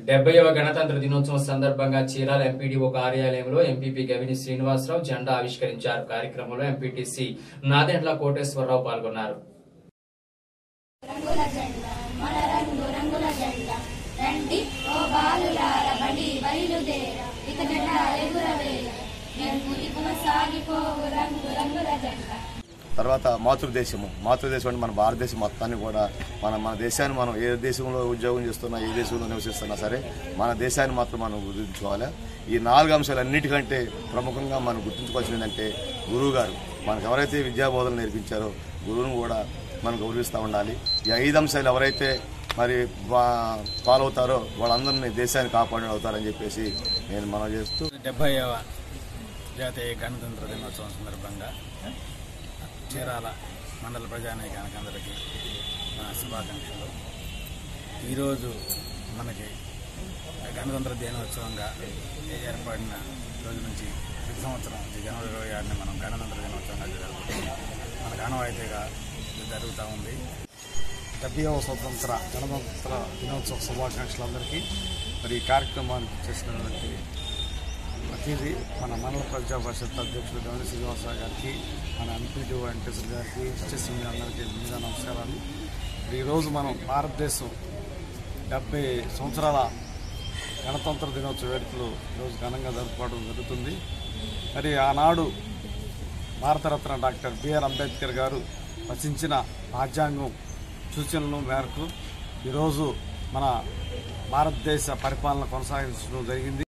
డెబ్బైవ గణతంత్ర దినోత్సవం సందర్భంగా చీరాల ఎంపీడీఓ కార్యాలయంలో ఎంపీపీ గవిని శ్రీనివాసరావు జెండా ఆవిష్కరించారు కార్యక్రమంలో ఎంపీటీసీ నాదెండ్ల కోటేశ్వరరావు పాల్గొన్నారు రంగుల జెండా మన రంగు రంగుల జెండా రండి ఓ బాలులార బడి బయలుదేర ఇక జెండా ఎగురవేయ నెమ్ముది కొనసాగిపోవు రంగు రంగుల జెండా తర్వాత మాతృదేశము మాతృదేశం అంటే మన భారతదేశం మొత్తాన్ని కూడా మన మన దేశాన్ని మనం ఏ దేశంలో ఉద్యోగం చేస్తున్నా ఏ దేశంలో నివసిస్తున్నా సరే మన దేశాన్ని మాత్రం మనం గుర్తుంచుకోవాలి ఈ నాలుగు అంశాలు అన్నిటికంటే ప్రముఖంగా మనం గుర్తుంచుకోవాల్సింది ఏంటంటే గురువు గారు మనకు ఎవరైతే విద్యాబోధన నేర్పించారో గురువును కూడా మనం గౌరవిస్తూ ఉండాలి ఈ ఐదు అంశాలు ఎవరైతే మరి వా- ఫాలో అవుతారో వాళ్ళందరినీ దేశాన్ని కాపాడే అవుతారని చెప్పేసి నేను మనం చేస్తూ డెబ్బైవ జాతీయ గణతంత్ర దినోత్సవం సందర్భంగా చీరాల మండల ప్రజానీకానికి అందరికీ నా శుభాకాంక్షలు ఈరోజు మనకి గణతంత్ర దినోత్సవంగా ఏర్పడిన రోజు నుంచి ప్రతి సంవత్సరం ఈ జనవరి ఇరవై ఆరుని మనం గణతంత్ర దినోత్సవంగా జరుపుకుంటాం మనకు ఆనవాయితీగా ఇది జరుగుతూ ఉంది డెబ్బైవ స్వతంత్ర గణతంత్ర దినోత్సవ శుభాకాంక్షలు అందరికీ మరి ఈ కార్యక్రమానికి చేసినటువంటి అతిథి మన మండల ప్రజా పరిషత్ అధ్యక్షుడు గౌరీ శ్రీనివాసరావు గారికి మన ఎంపీటీ వెంకటేశ్వర గారికి వచ్చేసి మీ అందరికీ ముందుగా నమస్కారాలు మరి ఈరోజు మనం భారతదేశం డెబ్బై సంవత్సరాల గణతంత్ర దినోత్సవ వేడుకలు ఈరోజు ఘనంగా జరుపుకోవడం జరుగుతుంది మరి ఆనాడు భారతరత్న డాక్టర్ బిఆర్ అంబేద్కర్ గారు రచించిన రాజ్యాంగం సూచనల మేరకు ఈరోజు మన భారతదేశ పరిపాలన కొనసాగించడం జరిగింది